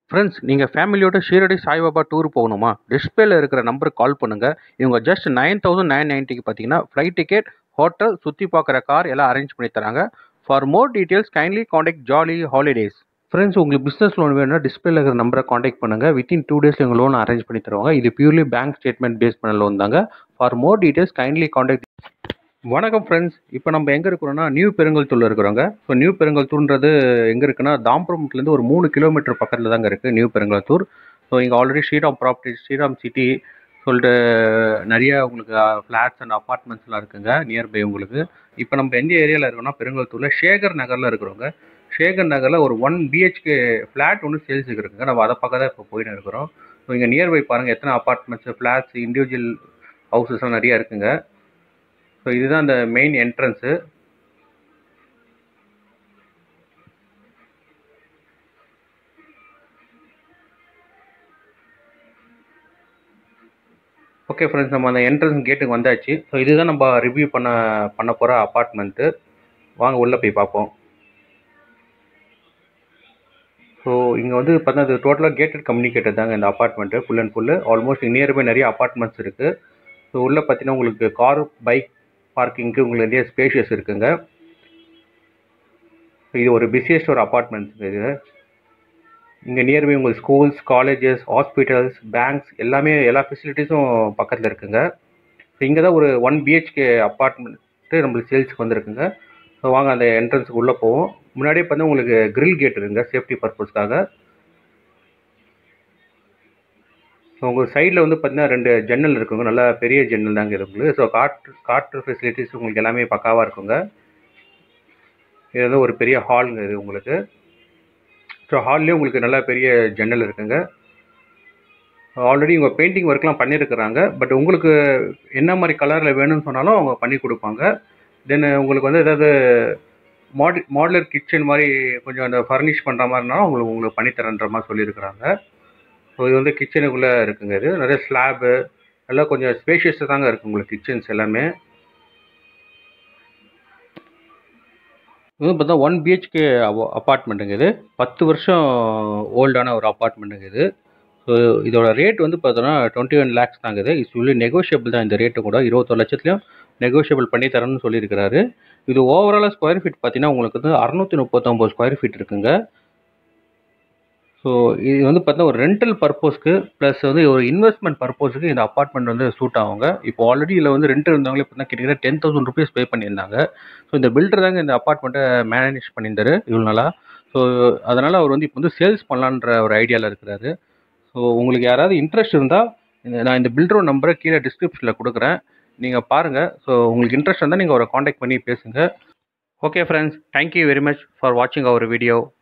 friends நீங்கள் ஃபேமிலியோட Shirdi Saibaba tour போகணுமா டிஸ்பிளேல இருக்கிற நம்பருக்கு கால் பண்ணுங்கள் இவங்க ஜஸ்ட் நைன் தௌசண்ட் நைன் நைன்ட்டிக்கு பார்த்தீங்கன்னா ஃப்ளைட் டிக்கெட் ஹோட்டல் சுற்றி பார்க்குற கார் எல்லாம் அரேஞ்ச் பண்ணி தராங்க for more details kindly contact Jolly Holidays friends உங்களுக்கு பிஸ்னஸ் லோன் வேணும்னா டிஸ்பிளேல இருக்கிற நம்பரை காண்டாக்ட் பண்ணுங்கள் வித்தின் டூ டேஸில் எங்கள் லோன் அரேஞ்ச் பண்ணி தருவாங்க இது பியூர்லி பேங்க் ஸ்டேட்மெண்ட் பேஸ் பண்ண லோன் தாங்க for more details kindly contact வணக்கம் ஃப்ரெண்ட்ஸ் இப்போ நம்ம எங்கே இருக்கிறோம்னா நியூ பெருங்கல்தூரில் இருக்கிறோங்க ஸோ நியூ பெருங்கல்தூர்ன்றது எங்கே இருக்குன்னா தாம்பரம்லேருந்து ஒரு மூணு கிலோமீட்டர் பக்கத்தில் தாங்க இருக்குது நியூ பெருங்கல்தூர் ஸோ இங்கே already Sriram property Sriram City சொல்லிட்டு நிறைய உங்களுக்கு ஃப்ளாட்ஸ் அண்ட் அப்பார்ட்மெண்ட்ஸ்லாம் இருக்குங்க நியர்பை உங்களுக்கு இப்போ நம்ம எந்த ஏரியாவில் இருக்கோம்னா பெருங்கல்தூரில் சேகர் நகரில் இருக்கிறோங்க சேகர் நகரில் ஒரு ஒன் பிஹெச்கே ஃப்ளாட் ஒன்று சேல்ஸுக்கு இருக்குங்க நம்ம அதை பக்கம் தான் இப்போ போயின்னு இருக்கிறோம் ஸோ இங்கே நியர்பை பாருங்கள் எத்தனை அப்பார்ட்மெண்ட்ஸ் ஃப்ளாட்ஸ் இண்டிவிஜுவல் ஹவுசஸ்லாம் நிறையா இருக்குங்க ஸோ இதுதான் அந்த மெயின் என்ட்ரன்ஸு ஓகே ஃப்ரெண்ட்ஸ் நம்ம அந்த என்ட்ரன்ஸ் கேட்டுக்கு வந்தாச்சு ஸோ இதுதான் நம்ம ரிவ்யூ பண்ண பண்ண போகிற அப்பார்ட்மெண்ட்டு வாங்க உள்ளே போய் பார்ப்போம் ஸோ இங்கே வந்து பார்த்தீங்கன்னா இது டோட்டலாக கேட்டட் கம்யூனிகேட்டட் தாங்க இந்த apartment full and full almost nearby நிறைய அப்பார்ட்மெண்ட்ஸ் இருக்குது ஸோ உள்ளே பார்த்தீங்கன்னா உங்களுக்கு கார் பைக் பார்க்கிங்க்கு உங்களுக்கு நிறைய ஸ்பேஷியஸ் இருக்குங்க இது ஒரு பிஸியஸ்ட் ஒரு அப்பார்ட்மெண்ட்ஸ் இது இங்கே நியர்பை உங்களுக்கு ஸ்கூல்ஸ் காலேஜஸ் ஹாஸ்பிட்டல்ஸ் பேங்க்ஸ் எல்லாமே எல்லா ஃபெசிலிட்டிஸும் பக்கத்தில் இருக்குங்க ஸோ இங்கே தான் ஒரு ஒன் பிஹெச்கே அப்பார்ட்மெண்ட்டு நம்மளுக்கு சேல்ஸுக்கு வந்திருக்குங்க ஸோ வாங்க அந்த என்ட்ரன்ஸுக்கு உள்ளே போவோம் முன்னாடியே பார்த்தா உங்களுக்கு கிரில் கேட் இருக்குங்க சேஃப்டி பர்பஸ்க்காக ஸோ உங்கள் சைடில் வந்து பார்த்தீங்கன்னா ரெண்டு ஜன்னல் இருக்குங்க நல்லா பெரிய ஜன்னல் தாங்க இது உங்களுக்கு ஸோ காற்று காற்று ஃபெசிலிட்டிஸ் உங்களுக்கு எல்லாமே பக்காவாக இருக்குங்க இது வந்து ஒரு பெரிய ஹாலுங்க இது உங்களுக்கு ஸோ ஹால்லேயே உங்களுக்கு நல்லா பெரிய ஜன்னல் இருக்குங்க ஆல்ரெடி உங்கள் பெயிண்டிங் ஒர்க்லாம் பண்ணியிருக்கிறாங்க பட் உங்களுக்கு என்ன மாதிரி கலரில் வேணும்னு சொன்னாலும் அவங்க பண்ணி கொடுப்பாங்க தென் உங்களுக்கு வந்து ஏதாவது மாடி மாடுலர் கிச்சன் மாதிரி கொஞ்சம் அந்த ஃபர்னிஷ் பண்ணுற மாதிரினாலும் உங்களுக்கு உங்களுக்கு பண்ணித்தரன்ற மாதிரி சொல்லியிருக்கிறாங்க ஸோ இது வந்து கிச்சனுக்குள்ளே இருக்குங்க இது நிறைய ஸ்லாபு எல்லாம் கொஞ்சம் ஸ்பேஷியஸாக தாங்க இருக்குது உங்களுக்கு கிச்சன்ஸ் எல்லாமே இது பார்த்தா ஒன் பிஹெச்கே அப்பார்ட்மெண்ட்டுங்க இது பத்து வருஷம் ஓல்டான ஒரு அப்பார்ட்மெண்ட்டுங்க இது ஸோ இதோட ரேட் வந்து பார்த்தோன்னா டுவெண்ட்டி ஒன் லேக்ஸ் தாங்க இது இது சொல்லி நெகோஷியபிள் தான் இந்த ரேட்டு கூட இருபத்தொரு லட்சத்துலையும் நெகோஷியபிள் பண்ணி தரேன்னு சொல்லியிருக்கிறாரு இது ஓவராலாக ஸ்கொயர் ஃபீட் பார்த்தீங்கன்னா உங்களுக்கு வந்து அறநூற்றி முப்பத்தொம்போது ஸ்கொயர் ஃபீட் இருக்குங்க ஸோ இது வந்து பார்த்தீங்கன்னா ஒரு ரெண்டல் பர்பஸ்க்கு ப்ளஸ் வந்து ஒரு இன்வெஸ்ட்மெண்ட் பர்பஸ்க்கு இந்த அப்பார்ட்மெண்ட் வந்து சூட் ஆகுங்க இப்போ ஆல்ரெடி இதில் வந்து ரெண்ட் இருந்தவங்களே பார்த்தீங்கன்னா கிட்டத்தட்ட டென் தௌசண்ட் ருபீஸ் பே பண்ணியிருந்தாங்க ஸோ இந்த பில்டர் தாங்க இந்த அப்பார்ட்மெண்ட்டை மேனேஜ் பண்ணியிருந்தாரு இவ்வளோ நாளாக ஸோ அதனால் அவர் வந்து இப்போ வந்து சேல்ஸ் பண்ணலான்ற ஒரு ஐடியாவில் இருக்கிறாரு ஸோ உங்களுக்கு யாராவது இன்ட்ரெஸ்ட் இருந்தால் நான் இந்த பில்டரோட நம்பரை கீழே டிஸ்கிரிப்ஷனில் கொடுக்குறேன் நீங்கள் பாருங்கள் ஸோ உங்களுக்கு இன்ட்ரெஸ்ட் இருந்தால் நீங்கள் அவரை காண்டாக்ட் பண்ணி பேசுங்க okay friends thank you very much for வாட்சிங் அவர் வீடியோ